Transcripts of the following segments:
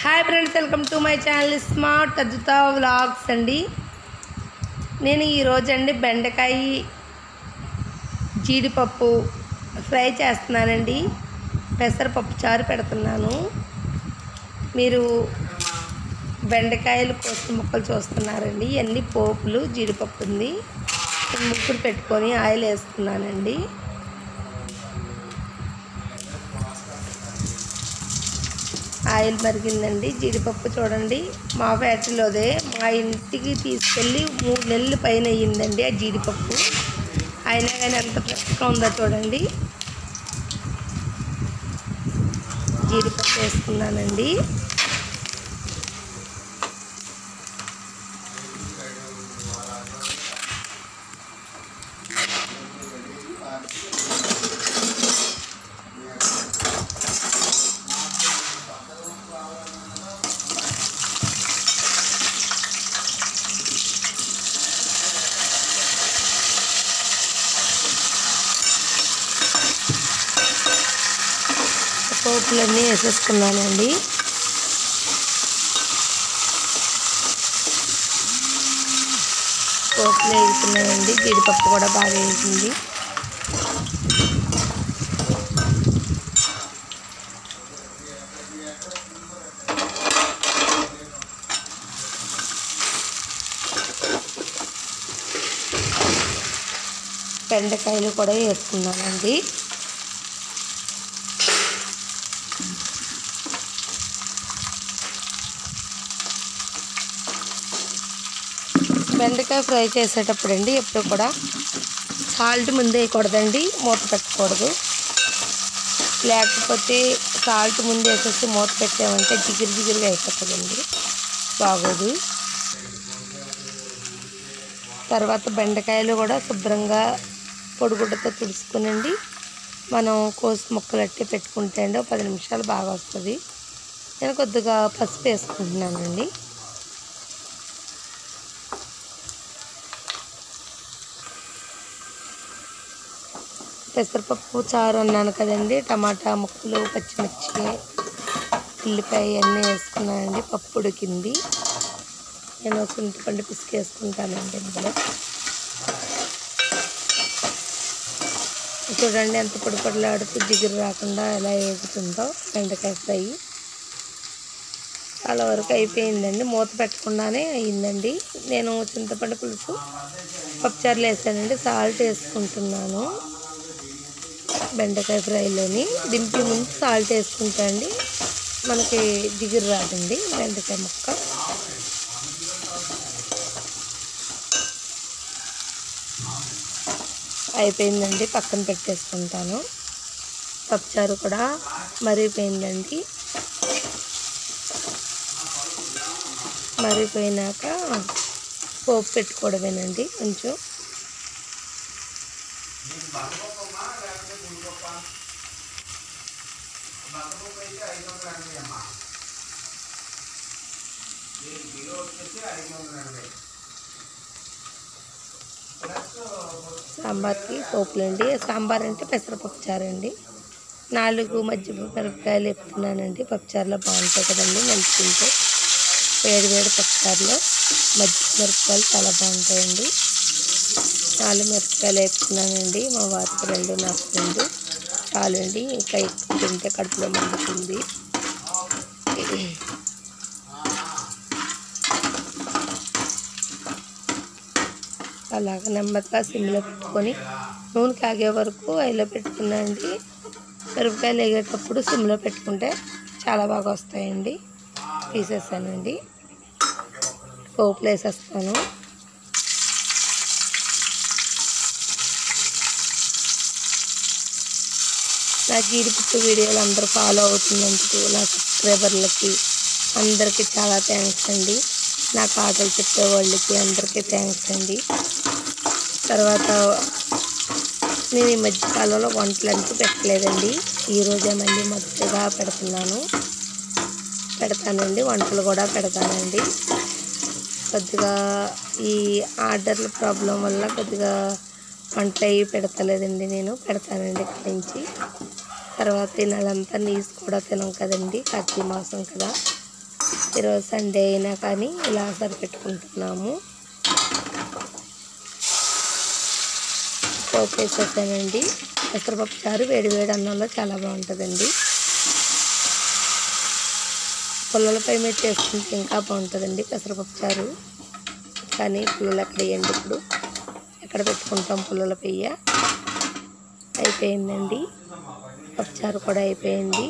hi friends welcome to my channel smart అద్భుత vlogs అండి నేను ఈరోజు అండి బెండకాయ జీడిపప్పు ఫ్రై చేస్తున్నానండి పెసరపప్పు చారు పెడుతున్నాను మీరు బెండకాయలు కోసిన ముక్కలు చూస్తున్నారండి ఇవన్నీ పోపులు జీడిపప్పు ఉంది ముగ్గురు పెట్టుకొని ఆయిల్ వేస్తున్నానండి ఆయిల్ మరిగిందండి జీడిపప్పు చూడండి మా ఫ్యాక్టరీలోదే మా ఇంటికి తీసుకెళ్ళి మూడు నెలలు పైన అయ్యిందండి ఆ జీడిపప్పు అయినా కానీ ఎంత ఫ్రెష్గా ఉందో చూడండి జీడిపప్పు వేసుకున్నానండి పోపులన్నీ వేసేసుకున్నానండి పోపులు వేసుకున్నానండి జీడిపప్పు కూడా బాగా వేసింది బెండకాయలు కూడా వేసుకున్నానండి బెండకాయ ఫ్రై చేసేటప్పుడు అండి ఎప్పుడు కూడా సాల్ట్ ముందే వేయకూడదండి మూత పెట్టకూడదు లేకపోతే సాల్ట్ ముందు వేసేసి మూత పెట్టామంటే జిగిరి జిగిరిగా అయిపోతుందండి బాగోదు తర్వాత బెండకాయలు కూడా శుభ్రంగా పొడిగుడ్డతో తుడుచుకునండి మనం కోసి ముక్కలు అట్టి పెట్టుకుంటే అండి ఒక పది నిమిషాలు బాగా వస్తుంది నేను కొద్దిగా పసుపు వేసుకుంటున్నానండి పెసరపప్పు చారు అన్నాను కదండి టమాటా ముక్కలు పచ్చిమిర్చి ఉల్లిపాయ అన్నీ వేసుకున్నానండి పప్పు ఉడికింది నేను చింతపండు పిసికి వేసుకుంటానండి ఇందులో చూడండి ఎంత పొడి పొడిలాడుతూ జిగురు రాకుండా ఎలా వేగుతుందో బెండకాయ ఫ్రై చాలా వరకు అయిపోయిందండి మూత పెట్టకుండానే అయిందండి నేను చింతపండు పులుసు పప్పుచారులు వేసానండి సాల్ట్ వేసుకుంటున్నాను బెండకాయ ఫ్రైలోని దింపి ముందు సాల్ట్ వేసుకుంటా అండి మనకి జిగురు రాదండి బెండకాయ ముక్క అయిపోయిందండి పక్కన పెట్టేసుకుంటాను పప్పుచారు కూడా మరిగిపోయిందండి మరిగిపోయినాక పోపు పెట్టుకోవడమేనండి కొంచెం సాంబార్కి పోపులండి సాంబార్ అంటే పెసరపప్పు చారు అండి నాలుగు మధ్య మిరపకాయలు ఎప్పుతున్నానండి పప్పుచారులో బాగుంటాయి కదండి మంచిగా వేడి వేడి పప్పుచారులో మధ్య మిరపకాయలు చాలా బాగుంటాయండి నాలుగు మిరపకాయలు వేపుతున్నానండి మా వారికి రెండు నాకు రెండు చాలండి ఇంకా ఎక్కువ తింటే కడుపులో మండుతుంది అలాగ నెమ్మదిగా సిమ్లో పెట్టుకొని నూనె కాగే వరకు అయిలో పెట్టుకున్నాండి మిరపకాయలు వేగేటప్పుడు సిమ్లో పెట్టుకుంటే చాలా బాగా వస్తాయండి తీసేసానండి పోపులు వేసేస్తాను నా జీడిపప్పు వీడియోలు అందరూ ఫాలో అవుతున్నందుకు నా సబ్స్క్రైబర్లకి అందరికీ చాలా థ్యాంక్స్ అండి నా పాటలు చెప్పే వాళ్ళకి అందరికీ థ్యాంక్స్ అండి తర్వాత నేను ఈ మధ్యకాలంలో వంటలు అంటూ పెట్టలేదండి ఈరోజే మళ్ళీ మొదటిగా పెడుతున్నాను పెడతానండి వంటలు కూడా పెడతానండి కొద్దిగా ఈ ఆర్డర్ల ప్రాబ్లం వల్ల కొద్దిగా వంట అవి పెడతలేదండి నేను పెడతానండి ఇక్కడి నుంచి తర్వాత ఈ నెలంతా నీసు కూడా తినం కదండి కార్తీక మాసం కదా ఈరోజు సండే అయినా కానీ ఇలా సరిపెట్టుకుంటున్నాము పోపు వేసేసానండి పెసరపప్పు చారు వేడి వేడి అన్నంలో చాలా బాగుంటుందండి పుల్లలపై మీద చేసుకుంటే ఇంకా బాగుంటుందండి పెసరపప్పు చారు కానీ పుల్లలు ఎక్కడ వేయండి ఇప్పుడు ఎక్కడ పెట్టుకుంటాం పుల్లల పెయ్య అయిపోయిందండి పప్పుచారు కూడా అయిపోయింది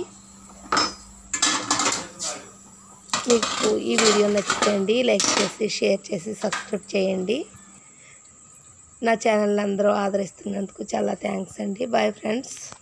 మీకు ఈ వీడియో నచ్చుతండి లైక్ చేసి షేర్ చేసి సబ్స్క్రైబ్ చేయండి నా ఛానల్ అందరూ ఆదరిస్తున్నందుకు చాలా థ్యాంక్స్ అండి బాయ్ ఫ్రెండ్స్